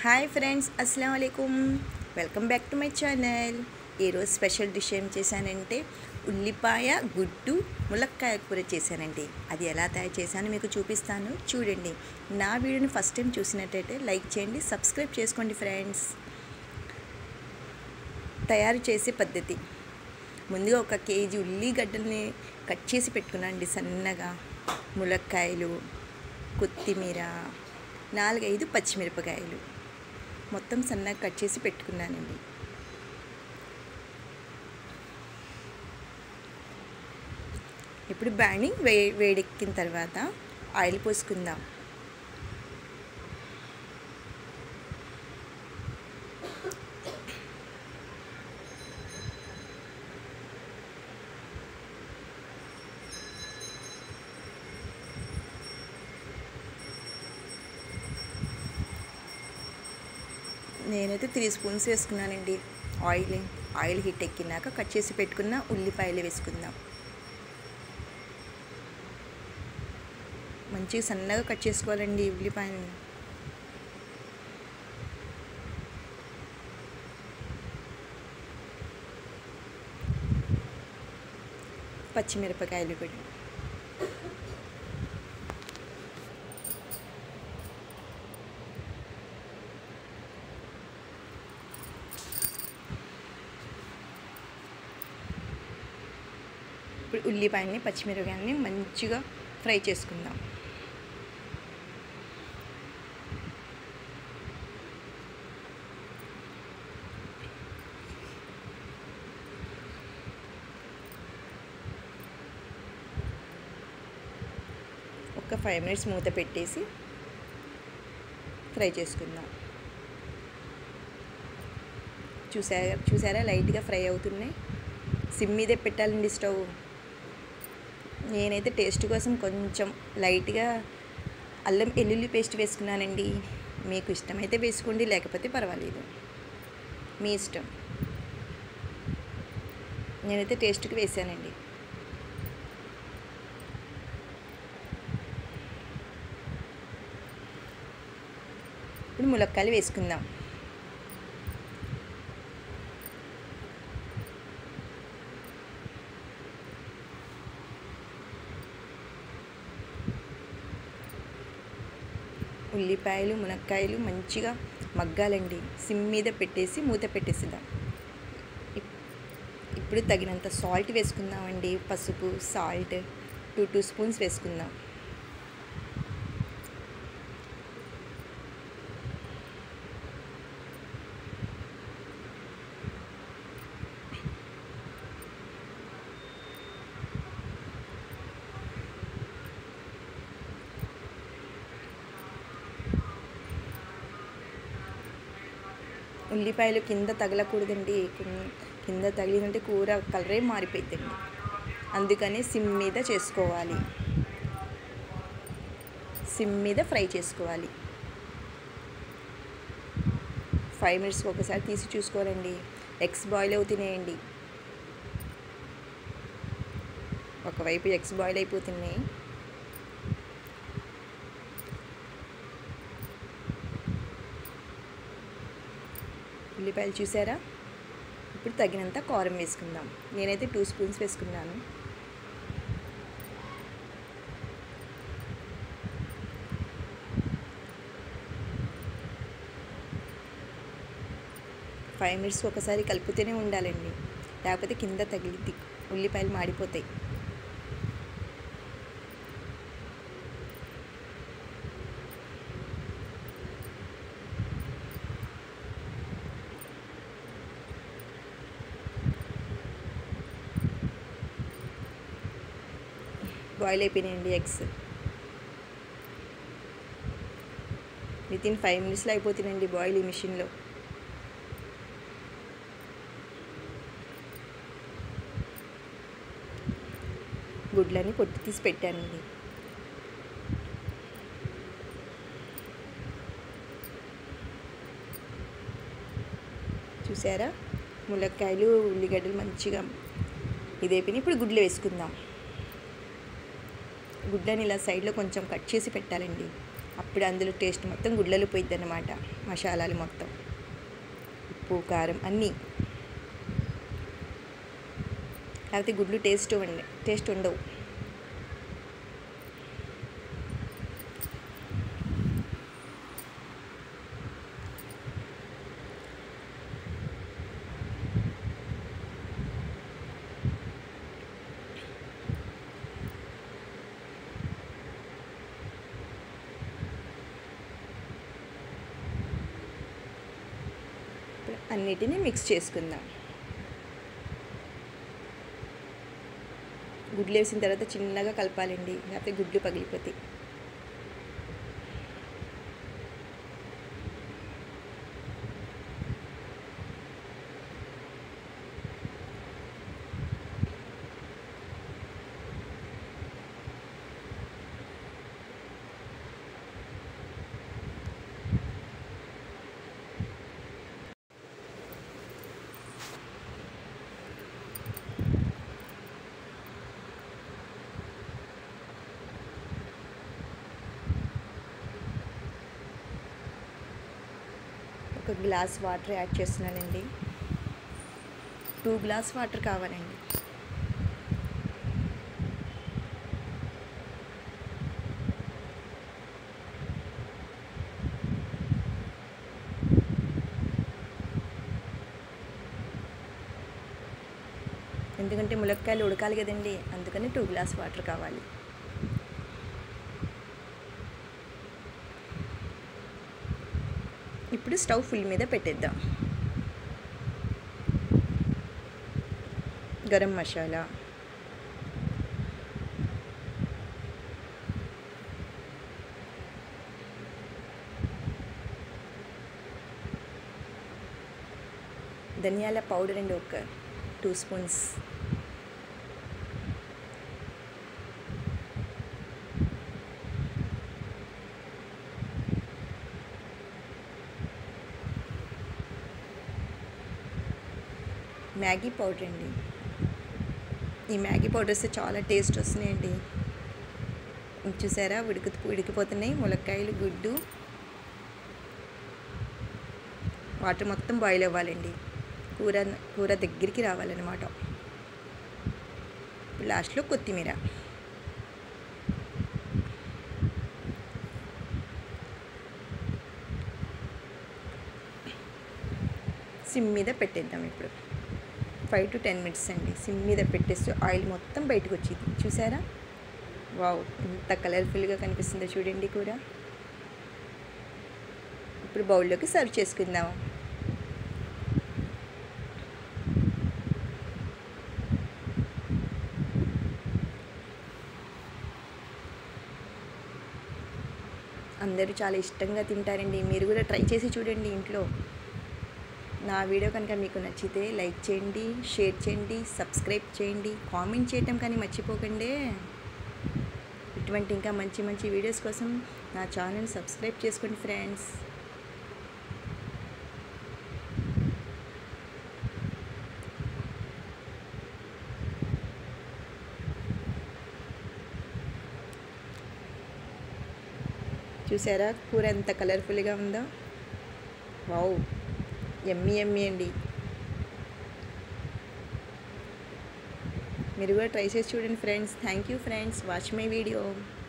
hi friends అస్సలం అయికుం welcome back to my channel ఈరోజు స్పెషల్ డిష్ ఏం చేశానంటే ఉల్లిపాయ గుడ్డు ములక్కాయ కూర చేశానండి అది ఎలా తయారు చేశానో మీకు చూపిస్తాను చూడండి నా వీడియోని ఫస్ట్ టైం చూసినట్టయితే లైక్ చేయండి సబ్స్క్రైబ్ చేసుకోండి ఫ్రెండ్స్ తయారు చేసే పద్ధతి ముందుగా ఒక కేజీ ఉల్లిగడ్డల్ని కట్ చేసి పెట్టుకున్నానండి సన్నగా ములక్కాయలు కొత్తిమీర నాలుగైదు పచ్చిమిరపకాయలు మొత్తం సన్నగా కట్ చేసి పెట్టుకున్నానండి ఇప్పుడు బ్యాణి వే వేడెక్కిన తర్వాత ఆయిల్ పోసుకుందాం నేనైతే త్రీ స్పూన్స్ వేసుకున్నానండి ఆయిల్ ఆయిల్ హీట్ ఎక్కినాక కట్ చేసి పెట్టుకున్న ఉల్లిపాయలు వేసుకుందాం మంచిగా సన్నగా కట్ చేసుకోవాలండి ఉల్లిపాయని పచ్చిమిరపకాయలు కూడా ఇప్పుడు ఉల్లిపాయని పచ్చిమిరపకాయలని మంచిగా ఫ్రై చేసుకుందాం ఒక ఫైవ్ మినిట్స్ మూత పెట్టేసి ఫ్రై చేసుకుందాం చూసారా చూసారా లైట్గా ఫ్రై అవుతున్నాయి సిమ్ మీదే పెట్టాలండి స్టవ్ నేనైతే టేస్ట్ కోసం కొంచెం లైట్గా అల్లం వెల్లుల్లి పేస్ట్ వేసుకున్నానండి మీకు ఇష్టమైతే వేసుకోండి లేకపోతే పర్వాలేదు మీ ఇష్టం నేనైతే టేస్ట్కి వేసానండి ఇప్పుడు ములక్కాయలు వేసుకుందాం ఉల్లిపాయలు మునక్కాయలు మంచిగా మగ్గాలండి సిమ్ మీద పెట్టేసి మూత పెట్టేసిద్దాం ఇప్పుడు తగినంత సాల్ట్ వేసుకుందామండి పసుపు సాల్ట్ టూ టూ స్పూన్స్ వేసుకుందాం ఉల్లిపాయలు కింద తగలకూడదండి కింద తగిలిందంటే కూర కలరే మారిపోతుందండి అందుకని సిమ్ మీద చేసుకోవాలి సిమ్ మీద ఫ్రై చేసుకోవాలి ఫైవ్ మినిట్స్కి ఒకసారి తీసి చూసుకోవాలండి ఎగ్స్ బాయిల్ అవుతున్నాయండి ఒకవైపు ఎగ్స్ బాయిల్ అయిపోతున్నాయి ఉల్లిపాయలు చూసారా ఇప్పుడు తగినంత కారం వేసుకుందాం నేనైతే టూ స్పూన్స్ వేసుకున్నాను ఫైవ్ మినిట్స్కి ఒకసారి కలుపుతూనే ఉండాలండి లేకపోతే కింద తగిలిద్ది ఉల్లిపాయలు మాడిపోతాయి బాయిల్ అయిపోయినాయండి ఎగ్స్ విత్ ఇన్ ఫైవ్ మినిట్స్లో అయిపోతున్నాయండి బాయిల్ ఈ మిషన్లో గుడ్లని పొట్టు తీసి పెట్టానండి చూసారా ములక్కాయలు ఉల్లిగడ్డలు మంచిగా ఇదైపోయినాయి ఇప్పుడు గుడ్లు వేసుకుందాం గుడ్లని ఇలా సైడ్లో కొంచెం కట్ చేసి పెట్టాలండి అప్పుడు అందులో టేస్ట్ మొత్తం గుడ్లలో పోయిద్ది అనమాట మసాలాలు మొత్తం ఉప్పు కారం అన్నీ లేకపోతే గుడ్లు టేస్ట్ ఉండే టేస్ట్ ఉండవు ఇప్పుడు అన్నిటినీ మిక్స్ చేసుకుందాం గుడ్లు వేసిన తర్వాత చిన్నగా కలపాలండి లేకపోతే గుడ్లు పగిలిపోతాయి ఒక గ్లాస్ వాటర్ యాడ్ చేస్తున్నానండి టూ గ్లాస్ వాటర్ కావాలండి ఎందుకంటే ములక్కాయలు ఉడకాలి కదండి అందుకని టూ గ్లాస్ వాటర్ కావాలి ఇప్పుడు స్టవ్ ఫుల్ మీద పెట్టేద్దాం గరం మసాలా ధనియాల పౌడర్ అండి ఒక టూ స్పూన్స్ మ్యాగీ పౌడర్ అండి ఈ మ్యాగీ పౌడర్స్ చాలా టేస్ట్ వస్తున్నాయండి చూసారా ఉడికి ఉడికిపోతున్నాయి ములక్కాయలు గుడ్డు వాటర్ మొత్తం బాయిల్ అవ్వాలండి కూర కూర దగ్గరికి రావాలన్నమాట లాస్ట్లో కొత్తిమీర సిమ్ మీద పెట్టేద్దాం ఇప్పుడు ఫైవ్ టు టెన్ మినిట్స్ అండి సిమ్ మీద పెట్టేస్తే ఆయిల్ మొత్తం బయటకు వచ్చింది చూసారా వావ్ ఎంత కలర్ఫుల్గా కనిపిస్తుందో చూడండి కూర ఇప్పుడు బౌల్లోకి సర్వ్ చేసుకుందాం అందరూ చాలా ఇష్టంగా తింటారండి మీరు కూడా ట్రై చేసి చూడండి ఇంట్లో నా వీడియో కనుక మీకు నచ్చితే లైక్ చేయండి షేర్ చేయండి సబ్స్క్రైబ్ చేయండి కామెంట్ చేయటం కానీ మర్చిపోకండి ఇటువంటి ఇంకా మంచి మంచి వీడియోస్ కోసం నా ఛానల్ సబ్స్క్రైబ్ చేసుకోండి ఫ్రెండ్స్ చూసారా కూర ఎంత కలర్ఫుల్గా ఉందో వావ్ ఎమ్మి ఎమ్మి అండి మీరు కూడా ట్రై చేసి చూడండి friends thank you friends watch my video